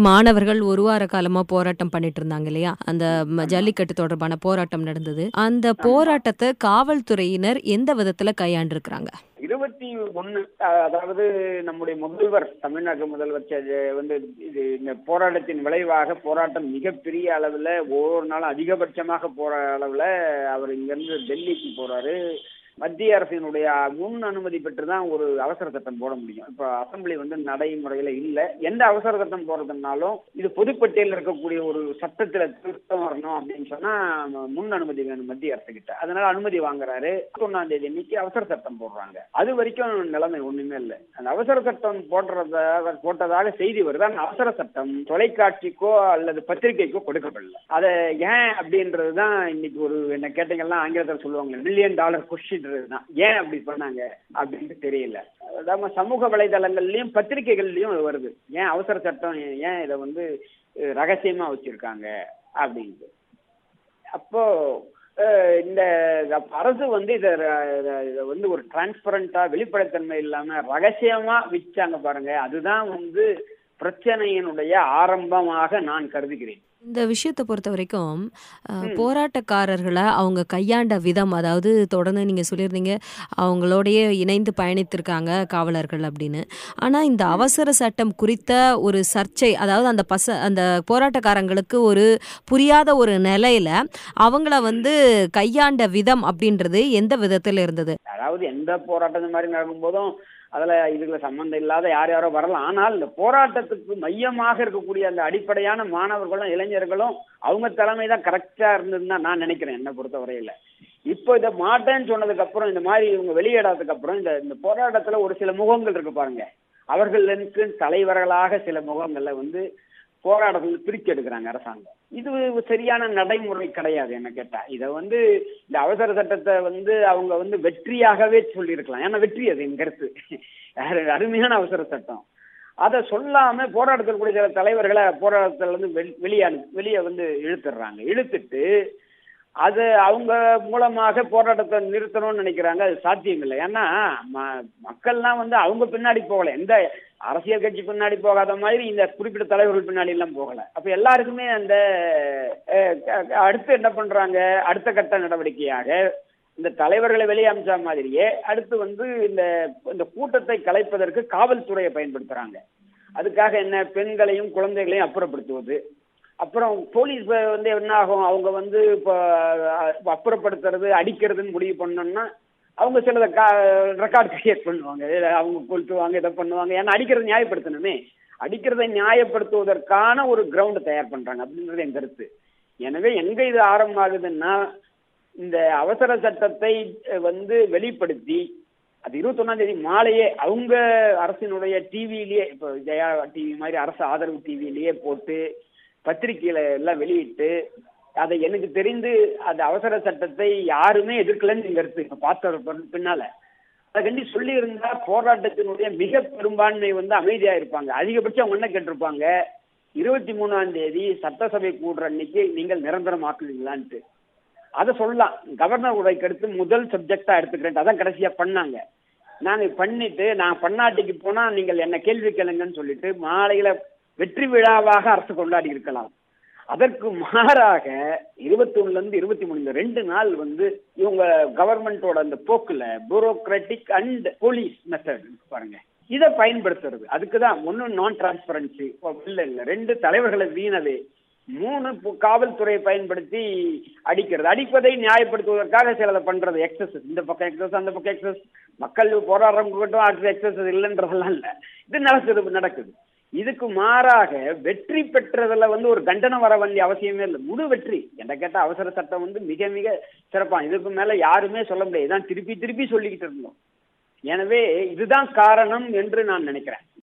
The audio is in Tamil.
மாணவர்கள் ஒரு வார காலமா போராட்டம் பண்ணிட்டு இருந்தாங்க இல்லையா அந்த ம- ஜல்லிக்கட்டு தொடர்பான போராட்டம் நடந்தது அந்த போராட்டத்தை காவல்துறையினர் எந்த விதத்துல கையாண்டிருக்கிறாங்க இருபத்தி ஒண்ணு அதாவது நம்முடைய முதல்வர் தமிழ்நாடு முதல்வர் ச- வந்து இது இந்த போராட்டத்தின் விளைவாக போராட்டம் மிகப்பெரிய அளவுல ஒவ்வொரு நாளும் அதிகபட்சமாக போற அளவுல அவர் இங்கிருந்து டெல்லிக்கு போறாரு மத்திய அரசினுடைய முன் அனுமதி பெற்று தான் ஒரு அவசர சட்டம் போட முடியும் இப்ப அசெம்பிளி வந்து நடைமுறையில இல்ல எந்த அவசர சட்டம் போடுறதுனாலும் இது பொதுப்பட்டியலில் இருக்கக்கூடிய ஒரு சட்டத்துல திருத்தம் வரணும் அப்படின்னு சொன்னா முன் அனுமதி வேணும் மத்திய அரசு கிட்ட அதனால அனுமதி வாங்குறாரு ஒன்னாம் தேதி அன்னைக்கு அவசர சட்டம் போடுறாங்க அது வரைக்கும் நிலைமை ஒண்ணுமே இல்லை அந்த அவசர சட்டம் போடுறத போட்டதாக செய்தி வருது அந்த அவசர சட்டம் தொலைக்காட்சிக்கோ அல்லது பத்திரிகைக்கோ கொடுக்கப்படல அதை ஏன் அப்படின்றதுதான் இன்னைக்கு ஒரு என்ன கேட்டீங்கன்னா ஆங்கிலத்தில் சொல்லுவாங்க மில்லியன் டாலர் கொஸ்டின் தான் ஏன் அப்படி பண்ணாங்க அப்படின்னு தெரியல நம்ம சமூக வலைதளங்கள்லயும் பத்திரிகைகள்லயும் இது வருது ஏன் அவசர சட்டம் ஏன் இதை வந்து அஹ், ரகசியமா வச்சிருக்காங்க அப்படின்ட்டு அப்போ அஹ், இந்த அப்ப அரசு வந்து இதை இதை வந்து ஒரு டிரான்ஸ்பரண்டா வெளிப்படைத்தன்மை இல்லாம ரகசியமா விச்சாங்க பாருங்க அதுதான் வந்து பிரச்சனையினுடைய ஆரம்பமாக நான் கருதுகிறேன் இந்த விஷயத்தை பொறுத்த வரைக்கும் அஹ், போராட்டக்காரர்களை அவங்க கையாண்ட விதம் அதாவது தொடர்ந்து நீங்கள் சொல்லியிருந்தீங்க அவங்களோடயே இணைந்து பயணித்திருக்காங்க காவலர்கள் அப்படின்னு ஆனால் இந்த அவசர சட்டம் குறித்த ஒரு சர்ச்சை அதாவது அந்த பச அந்த போராட்டக்காரங்களுக்கு ஒரு புரியாத ஒரு நிலையில அவங்கள வந்து கையாண்ட விதம் அப்படின்றது எந்த விதத்தில் இருந்தது அதாவது எந்த போராட்டம் இந்த மாதிரி நடக்கும்போதும் அதுல இதுல சம்பந்தம் இல்லாத யார் யாரோ வரலாம் ஆனால் இந்த போராட்டத்துக்கு மையமாக இருக்கக்கூடிய அந்த அடிப்படையான மாணவர்களும் இளைஞர்களும் அவங்க தலைமை தான் கரெக்டா இருந்ததுன்னு தான் நான் நினைக்கிறேன் என்னை பொறுத்த வரையில இப்போ இதை மாட்டேன்னு சொன்னதுக்கு அப்புறம் இந்த மாதிரி இவங்க வெளியிடாததுக்கு அப்புறம் இந்த இந்த போராட்டத்துல ஒரு சில முகங்கள் இருக்கு பாருங்க அவர்களுக்கு தலைவர்களாக சில முகங்கள்ல வந்து போராட்டத்தில் பிரிச்சு எடுக்கிறாங்க அரசாங்கம் இது சரியான நடைமுறை கிடையாது என்ன கேட்டா இதை வந்து இந்த அவசர சட்டத்தை வந்து அவங்க வந்து வெற்றியாகவே சொல்லியிருக்கலாம் ஏன்னா வெற்றி அது என் கருத்து அரு- அருமையான அவசர சட்டம் அதை சொல்லாம போராட்டத்தில் கூடிய சில தலைவர்களை போராட்டத்துல இருந்து வெளி- வெளியே அனு- வெளியே வந்து இழுத்துடுறாங்க இழுத்துட்டு அது அவங்க மூலமாக போராட்டத்தை நிறுத்தணும்னு நினைக்கிறாங்க அது சாத்தியம் இல்லை ஏன்னா ம- மக்கள்லாம் வந்து அவங்க பின்னாடி போகல எந்த அரசியல் கட்சி பின்னாடி போகாத மாதிரி இந்த குறிப்பிட்ட தலைவர்கள் பின்னாடி எல்லாம் போகல அப்ப எல்லாருக்குமே அந்த அஹ், க- அடுத்து என்ன பண்றாங்க அடுத்த கட்ட நடவடிக்கையாக இந்த தலைவர்களை வெளியே அமிச்ச மாதிரியே அடுத்து வந்து இந்த இந்த கூட்டத்தை கலைப்பதற்கு காவல்துறையை பயன்படுத்துறாங்க அதுக்காக என்ன பெண்களையும் குழந்தைகளையும் அப்புறப்படுத்துவது அப்புறம் போலீஸ் வந்து என்ன ஆகும் அவங்க வந்து இப்போ அஹ், அப்புறப்படுத்துறது அடிக்கிறதுன்னு முடிவு பண்ணோம்னா அவங்க சிலதை கா ரெக்கார்ட் கிரியேட் பண்ணுவாங்க இதை அவங்க கொளுத்துவாங்க இதை பண்ணுவாங்க ஏன்னா அடிக்கிறத நியாயப்படுத்தணுமே அடிக்கிறதை நியாயப்படுத்துவதற்கான ஒரு கிரவுண்ட் தயார் பண்றாங்க அப்படின்றது என் கருத்து எனவே எங்க இது ஆரம்பமாகுதுன்னா இந்த அவசர சட்டத்தை அஹ், வந்து வெளிப்படுத்தி அது இருபத்தொன்னாம் தேதி மாலையே அவங்க அரசினுடைய டிவிலேயே இப்போ ஜெயா டிவி மாதிரி அரசு ஆதரவு டிவிலேயே போட்டு பத்திரிகையில எல்லாம் வெளியிட்டு அதை எனக்கு தெரிந்து அந்த அவசர சட்டத்தை யாருமே எதிர்க்கலன்னு என் கருத்து இப்ப பார்த்த பின்னால அதை கண்டி சொல்லி இருந்தா போராட்டத்தினுடைய மிக பெரும்பான்மை வந்து அமைதியா இருப்பாங்க அதிகபட்சம் அவங்க என்ன கேட்டிருப்பாங்க இருபத்தி மூணாம் தேதி சட்டசபை கூடுற அன்னைக்கு நீங்கள் நிரந்தரமாக்குவீங்களான்ட்டு அதை சொல்லலாம் கவர்னர் உரைக்கு அடுத்து முதல் சப்ஜெக்டா எடுத்துக்கிறேன் அதான் கடைசியா பண்ணாங்க நாங்க பண்ணிட்டு நான் பன்னாட்டிக்கு போனா நீங்கள் என்ன கேள்வி கேளுங்கன்னு சொல்லிட்டு மாலையில வெற்றி விழாவாக அரசு கொண்டாடி இருக்கலாம் அதற்கு மாறாக இருபத்தி ஒண்ணுல இருந்து இருபத்தி மூணு இந்த ரெண்டு நாள் வந்து இவங்க கவர்மெண்டோட அந்த போக்குல பியூரோக்ராட்டிக் அண்ட் போலீஸ் மெத்தட் பாருங்க இதை பயன்படுத்துறது அதுக்கு தான் ஒன்றும் நான் டிரான்ஸ்பரன்சி இல்ல இல்ல ரெண்டு தலைவர்களை வீணவே மூணு பு- காவல்துறையை பயன்படுத்தி அடிக்கிறது அடிப்பதை நியாயப்படுத்துவதற்காக சிலதை பண்றது எக்ஸஸ் இந்த பக்கம் எக்ஸஸ் அந்த பக்கம் எக்ஸஸ் மக்கள் போராடுறவங்க கிட்டும் அடுத்த எக்ஸஸ் இல்லைன்றதெல்லாம் இல்ல இது நடக்குது நடக்குது இதுக்கு மாறாக வெற்றி பெற்றதுல வந்து ஒரு தண்டனை வர வேண்டிய அவசியமே இல்லை முழு வெற்றி என்ன கேட்டா அவசர சட்டம் வந்து மிக மிக சிறப்பா இதுக்கு மேல யாருமே சொல்ல முடியாது இதான் திருப்பி திருப்பி சொல்லிக்கிட்டு இருந்தோம் எனவே இதுதான் காரணம் என்று நான் நினைக்கிறேன்